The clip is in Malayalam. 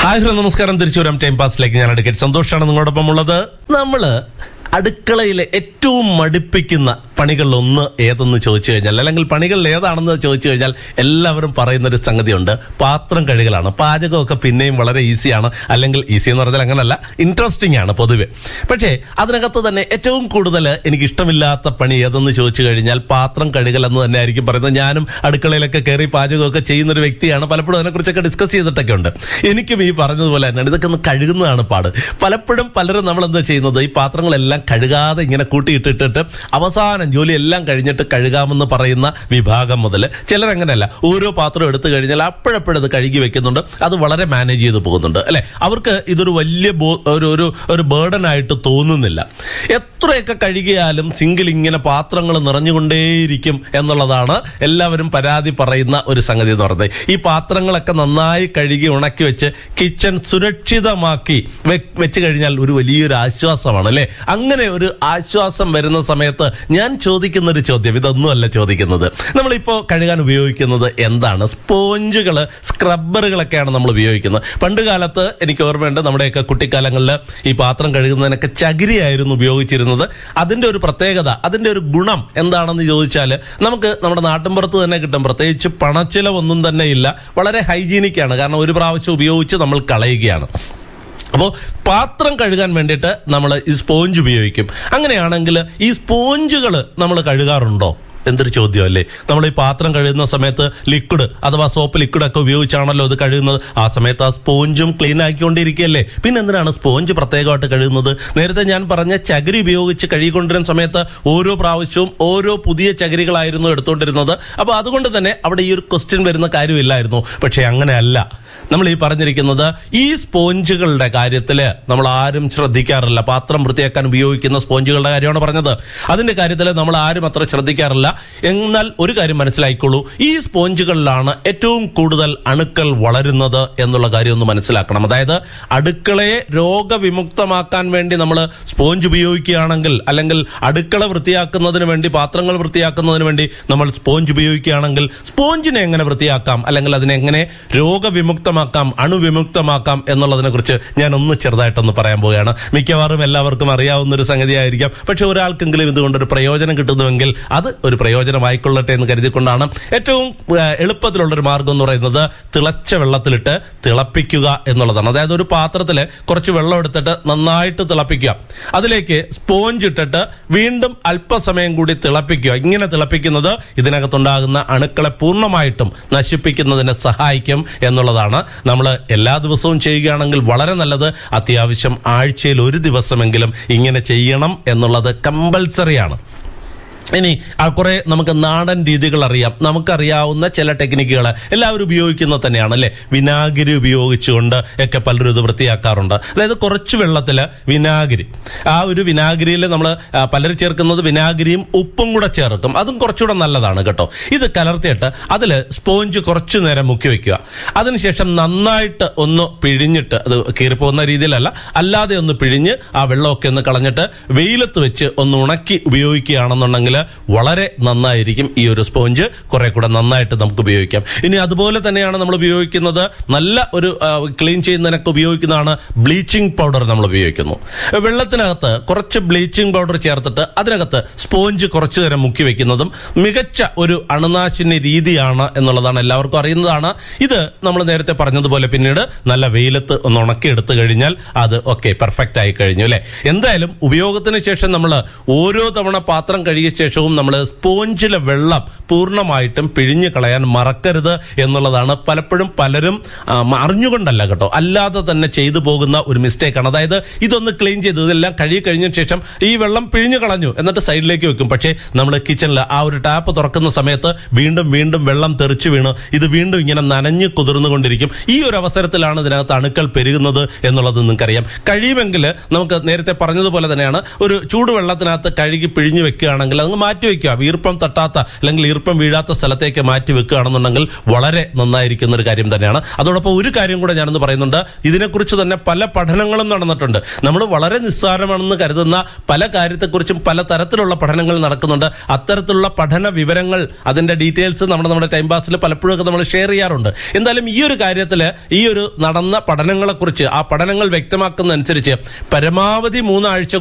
ഹായ് ഹലോ നമസ്കാരം തിരിച്ചു വരാം ടൈം പാസിലേക്ക് ഞാൻ അഡ്വക്കേറ്റ് സന്തോഷാണ് നിങ്ങളോടൊപ്പം ഉള്ളത് നമ്മള് അടുക്കളയിലെ ഏറ്റവും മടുപ്പിക്കുന്ന പണികളിൽ ഒന്ന് ഏതെന്ന് ചോദിച്ചു കഴിഞ്ഞാൽ അല്ലെങ്കിൽ പണികളിൽ ഏതാണെന്ന് ചോദിച്ചു കഴിഞ്ഞാൽ എല്ലാവരും പറയുന്ന ഒരു സംഗതിയുണ്ട് പാത്രം കഴുകലാണ് പാചകമൊക്കെ പിന്നെയും വളരെ ഈസിയാണ് അല്ലെങ്കിൽ ഈസി എന്ന് പറഞ്ഞാൽ അങ്ങനല്ല ഇൻട്രസ്റ്റിംഗ് ആണ് പൊതുവെ പക്ഷേ അതിനകത്ത് തന്നെ ഏറ്റവും കൂടുതൽ എനിക്ക് ഇഷ്ടമില്ലാത്ത പണി ഏതെന്ന് ചോദിച്ചു കഴിഞ്ഞാൽ പാത്രം കഴുകൽ എന്ന് തന്നെ ആയിരിക്കും പറയുന്നത് ഞാനും അടുക്കളയിലൊക്കെ കയറി പാചകമൊക്കെ ചെയ്യുന്ന ഒരു വ്യക്തിയാണ് പലപ്പോഴും അതിനെക്കുറിച്ചൊക്കെ ഡിസ്കസ് ചെയ്തിട്ടൊക്കെ ഉണ്ട് എനിക്കും ഈ പറഞ്ഞതുപോലെ തന്നെയാണ് ഇതൊക്കെ ഒന്ന് കഴുകുന്നതാണ് പാട് പലപ്പോഴും പലരും നമ്മൾ എന്താ ചെയ്യുന്നത് ഈ പാത്രങ്ങളെല്ലാം കഴുകാതെ ഇങ്ങനെ കൂട്ടിയിട്ടിട്ടിട്ട് അവസാനം ജോലി എല്ലാം കഴിഞ്ഞിട്ട് കഴുകാമെന്ന് പറയുന്ന വിഭാഗം മുതൽ ചിലരങ്ങനെയല്ല ഓരോ പാത്രം എടുത്തു കഴിഞ്ഞാൽ അപ്പോഴപ്പോഴത് കഴുകി വെക്കുന്നുണ്ട് അത് വളരെ മാനേജ് ചെയ്ത് പോകുന്നുണ്ട് അല്ലെ അവർക്ക് ഇതൊരു വലിയ ബോ- ഒരു ഒരു ഒരു ബേർഡൻ ആയിട്ട് തോന്നുന്നില്ല എത്രയൊക്കെ കഴുകിയാലും സിങ്കിൽ ഇങ്ങനെ പാത്രങ്ങൾ നിറഞ്ഞുകൊണ്ടേയിരിക്കും എന്നുള്ളതാണ് എല്ലാവരും പരാതി പറയുന്ന ഒരു സംഗതി എന്ന് പറയുന്നത് ഈ പാത്രങ്ങളൊക്കെ നന്നായി കഴുകി ഉണക്കി വെച്ച് കിച്ചൺ സുരക്ഷിതമാക്കി വെ- വെച്ച് കഴിഞ്ഞാൽ ഒരു വലിയൊരു ആശ്വാസമാണ് അല്ലെ അങ്ങനെ ഒരു ആശ്വാസം വരുന്ന സമയത്ത് ഞാൻ ചോദിക്കുന്ന ഒരു ചോദ്യം ഇതൊന്നുമല്ല ചോദിക്കുന്നത് നമ്മളിപ്പോ കഴുകാൻ ഉപയോഗിക്കുന്നത് എന്താണ് സ്പോഞ്ചുകള് സ്ക്രബ്ബറുകളൊക്കെയാണ് നമ്മൾ ഉപയോഗിക്കുന്നത് പണ്ട് കാലത്ത് എനിക്ക് ഓർമ്മയുണ്ട് നമ്മുടെയൊക്കെ കുട്ടിക്കാലങ്ങളിൽ ഈ പാത്രം കഴുകുന്നതിനൊക്കെ ചകിരിയായിരുന്നു ഉപയോഗിച്ചിരുന്നത് അതിന്റെ ഒരു പ്രത്യേകത അതിന്റെ ഒരു ഗുണം എന്താണെന്ന് ചോദിച്ചാൽ നമുക്ക് നമ്മുടെ നാട്ടിൻപുറത്ത് തന്നെ കിട്ടും പ്രത്യേകിച്ച് പണച്ചിലവൊന്നും തന്നെ ഇല്ല വളരെ ഹൈജീനിക് ആണ് കാരണം ഒരു പ്രാവശ്യം ഉപയോഗിച്ച് നമ്മൾ കളയുകയാണ് അപ്പോൾ പാത്രം കഴുകാൻ വേണ്ടിയിട്ട് നമ്മൾ ഈ സ്പോഞ്ച് ഉപയോഗിക്കും അങ്ങനെയാണെങ്കിൽ ഈ സ്പോഞ്ചുകൾ നമ്മൾ കഴുകാറുണ്ടോ എന്തൊരു ചോദ്യമല്ലേ നമ്മൾ ഈ പാത്രം കഴുകുന്ന സമയത്ത് ലിക്വിഡ് അഥവാ സോപ്പ് ലിക്വിഡ് ഒക്കെ ഉപയോഗിച്ചാണല്ലോ ഇത് കഴുകുന്നത് ആ സമയത്ത് ആ സ്പോഞ്ചും ക്ലീൻ ആക്കിക്കൊണ്ടിരിക്കുകയല്ലേ പിന്നെ എന്തിനാണ് സ്പോഞ്ച് പ്രത്യേകമായിട്ട് കഴുകുന്നത് നേരത്തെ ഞാൻ പറഞ്ഞ ചകിരി ഉപയോഗിച്ച് കഴുകിക്കൊണ്ടിരുന്ന സമയത്ത് ഓരോ പ്രാവശ്യവും ഓരോ പുതിയ ചകിരികളായിരുന്നു എടുത്തുകൊണ്ടിരുന്നത് അപ്പോൾ അതുകൊണ്ട് തന്നെ അവിടെ ഈ ഒരു ക്വസ്റ്റ്യൻ വരുന്ന കാര്യമില്ലായിരുന്നു പക്ഷേ അങ്ങനെയല്ല നമ്മൾ ഈ പറഞ്ഞിരിക്കുന്നത് ഈ സ്പോഞ്ചുകളുടെ കാര്യത്തിൽ നമ്മൾ ആരും ശ്രദ്ധിക്കാറില്ല പാത്രം വൃത്തിയാക്കാൻ ഉപയോഗിക്കുന്ന സ്പോഞ്ചുകളുടെ കാര്യമാണ് പറഞ്ഞത് അതിന്റെ കാര്യത്തിൽ നമ്മൾ ആരും അത്ര ശ്രദ്ധിക്കാറില്ല എന്നാൽ ഒരു കാര്യം മനസ്സിലായിക്കോളൂ ഈ സ്പോഞ്ചുകളിലാണ് ഏറ്റവും കൂടുതൽ അണുക്കൾ വളരുന്നത് എന്നുള്ള കാര്യം ഒന്ന് മനസ്സിലാക്കണം അതായത് അടുക്കളയെ രോഗവിമുക്തമാക്കാൻ വേണ്ടി നമ്മൾ സ്പോഞ്ച് ഉപയോഗിക്കുകയാണെങ്കിൽ അല്ലെങ്കിൽ അടുക്കള വൃത്തിയാക്കുന്നതിന് വേണ്ടി പാത്രങ്ങൾ വൃത്തിയാക്കുന്നതിന് വേണ്ടി നമ്മൾ സ്പോഞ്ച് ഉപയോഗിക്കുകയാണെങ്കിൽ സ്പോഞ്ചിനെ എങ്ങനെ വൃത്തിയാക്കാം അല്ലെങ്കിൽ അതിനെ എങ്ങനെ രോഗവിമുക്തമാക്കാം അണുവിമുക്തമാക്കാം എന്നുള്ളതിനെ കുറിച്ച് ഞാൻ ഒന്ന് ചെറുതായിട്ടൊന്ന് പറയാൻ പോവുകയാണ് മിക്കവാറും എല്ലാവർക്കും അറിയാവുന്ന ഒരു സംഗതിയായിരിക്കാം പക്ഷെ ഒരാൾക്കെങ്കിലും ഇതുകൊണ്ടൊരു പ്രയോജനം കിട്ടുന്നുവെങ്കിൽ അത് ഒരു പ്രയോജനമായിക്കൊള്ളട്ടെ എന്ന് കരുതിക്കൊണ്ടാണ് ഏറ്റവും ആ, എളുപ്പത്തിലുള്ളൊരു മാർഗം എന്ന് പറയുന്നത് തിളച്ച വെള്ളത്തിലിട്ട് തിളപ്പിക്കുക എന്നുള്ളതാണ് അതായത് ഒരു പാത്രത്തിൽ കുറച്ച് വെള്ളം എടുത്തിട്ട് നന്നായിട്ട് തിളപ്പിക്കുക അതിലേക്ക് സ്പോഞ്ച് ഇട്ടിട്ട് വീണ്ടും അല്പസമയം കൂടി തിളപ്പിക്കുക ഇങ്ങനെ തിളപ്പിക്കുന്നത് ഇതിനകത്തുണ്ടാകുന്ന അണുക്കളെ പൂർണ്ണമായിട്ടും നശിപ്പിക്കുന്നതിന് സഹായിക്കും എന്നുള്ളതാണ് നമ്മൾ എല്ലാ ദിവസവും ചെയ്യുകയാണെങ്കിൽ വളരെ നല്ലത് അത്യാവശ്യം ആഴ്ചയിൽ ഒരു ദിവസമെങ്കിലും ഇങ്ങനെ ചെയ്യണം എന്നുള്ളത് കമ്പൽസറിയാണ് ഇനി ആ കുറെ നമുക്ക് നാടൻ രീതികൾ അറിയാം നമുക്കറിയാവുന്ന ചില ടെക്നിക്കുകൾ എല്ലാവരും ഉപയോഗിക്കുന്നത് തന്നെയാണ് അല്ലെ വിനാഗിരി ഉപയോഗിച്ചുകൊണ്ട് ഒക്കെ പലരും ഇത് വൃത്തിയാക്കാറുണ്ട് അതായത് കുറച്ച് വെള്ളത്തിൽ വിനാഗിരി ആ ഒരു വിനാഗിരിയിൽ നമ്മൾ പലരും ചേർക്കുന്നത് വിനാഗിരിയും ഉപ്പും കൂടെ ചേർക്കും അതും കുറച്ചുകൂടെ നല്ലതാണ് കേട്ടോ ഇത് കലർത്തിയിട്ട് അതിൽ സ്പോഞ്ച് കുറച്ചു നേരം മുക്കി വെക്കുക അതിനുശേഷം നന്നായിട്ട് ഒന്ന് പിഴിഞ്ഞിട്ട് അത് കീറിപ്പോകുന്ന രീതിയിലല്ല അല്ലാതെ ഒന്ന് പിഴിഞ്ഞ് ആ വെള്ളമൊക്കെ ഒന്ന് കളഞ്ഞിട്ട് വെയിലത്ത് വെച്ച് ഒന്ന് ഉണക്കി ഉപയോഗിക്കുകയാണെന്നുണ്ടെങ്കിൽ വളരെ നന്നായിരിക്കും ഈ ഒരു സ്പോഞ്ച് കുറെ കൂടെ നന്നായിട്ട് നമുക്ക് ഉപയോഗിക്കാം ഇനി അതുപോലെ തന്നെയാണ് നമ്മൾ ഉപയോഗിക്കുന്നത് നല്ല ഒരു ക്ലീൻ ചെയ്യുന്നതിനൊക്കെ ഉപയോഗിക്കുന്നതാണ് ബ്ലീച്ചിങ് പൗഡർ നമ്മൾ ഉപയോഗിക്കുന്നു വെള്ളത്തിനകത്ത് കുറച്ച് ബ്ലീച്ചിങ് പൗഡർ ചേർത്തിട്ട് അതിനകത്ത് സ്പോഞ്ച് കുറച്ചു നേരം മുക്കി വെക്കുന്നതും മികച്ച ഒരു അണുനാശിനി രീതിയാണ് എന്നുള്ളതാണ് എല്ലാവർക്കും അറിയുന്നതാണ് ഇത് നമ്മൾ നേരത്തെ പറഞ്ഞതുപോലെ പിന്നീട് നല്ല വെയിലത്ത് ഒന്ന് ഉണക്കിയെടുത്തു കഴിഞ്ഞാൽ അത് ഓക്കെ പെർഫെക്റ്റ് ആയി കഴിഞ്ഞു അല്ലെ എന്തായാലും ഉപയോഗത്തിന് ശേഷം നമ്മൾ ഓരോ തവണ പാത്രം കഴുകിയ ശേഷവും നമ്മൾ സ്പോഞ്ചിലെ വെള്ളം പൂർണ്ണമായിട്ടും പിഴിഞ്ഞു കളയാൻ മറക്കരുത് എന്നുള്ളതാണ് പലപ്പോഴും പലരും ആ, അറിഞ്ഞുകൊണ്ടല്ല കേട്ടോ അല്ലാതെ തന്നെ ചെയ്തു പോകുന്ന ഒരു മിസ്റ്റേക്കാണ് അതായത് ഇതൊന്ന് ക്ലീൻ ചെയ്തു ഇതെല്ലാം കഴുകി കഴിഞ്ഞ ശേഷം ഈ വെള്ളം പിഴിഞ്ഞു കളഞ്ഞു എന്നിട്ട് സൈഡിലേക്ക് വെക്കും പക്ഷേ നമ്മൾ കിച്ചണിൽ ആ ഒരു ടാപ്പ് തുറക്കുന്ന സമയത്ത് വീണ്ടും വീണ്ടും വെള്ളം തെറിച്ചു വീണ് ഇത് വീണ്ടും ഇങ്ങനെ നനഞ്ഞു കുതിർന്നുകൊണ്ടിരിക്കും ഈ ഒരു അവസരത്തിലാണ് ഇതിനകത്ത് അണുക്കൾ പെരുകുന്നത് എന്നുള്ളത് നിങ്ങൾക്കറിയാം കഴിയുമെങ്കിൽ നമുക്ക് നേരത്തെ പറഞ്ഞതുപോലെ തന്നെയാണ് ഒരു ചൂടുവെള്ളത്തിനകത്ത് കഴുകി പിഴിഞ്ഞു വെക്കുകയാണെങ്കിൽ അത് അങ്ങ് മാറ്റി വെക്കുക ഈർപ്പം തട്ടാത്ത അല്ലെങ്കിൽ ഈർപ്പം വീഴാത്ത സ്ഥലത്തേക്ക് മാറ്റി വെക്കുകയാണെന്നുണ്ടെങ്കിൽ വളരെ നന്നായിരിക്കുന്ന ഒരു കാര്യം തന്നെയാണ് അതോടൊപ്പം ഒരു കാര്യം കൂടെ ഞാനൊന്ന് പറയുന്നുണ്ട് ഇതിനെക്കുറിച്ച് തന്നെ പല പഠനങ്ങളും നടന്നിട്ടുണ്ട് നമ്മൾ വളരെ നിസ്സാരമാണെന്ന് കരുതുന്ന പല കാര്യത്തെക്കുറിച്ചും പല തരത്തിലുള്ള പഠനങ്ങൾ നടക്കുന്നുണ്ട് അത്തരത്തിലുള്ള പഠന വിവരങ്ങൾ അതിന്റെ ഡീറ്റെയിൽസ് നമ്മുടെ നമ്മുടെ ടൈം പാസിൽ പലപ്പോഴും ഒക്കെ നമ്മൾ ഷെയർ ചെയ്യാറുണ്ട് എന്തായാലും ഈ ഒരു കാര്യത്തിൽ ഈ ഒരു നടന്ന പഠനങ്ങളെക്കുറിച്ച് ആ പഠനങ്ങൾ വ്യക്തമാക്കുന്ന അനുസരിച്ച് പരമാവധി മൂന്നാഴ്ച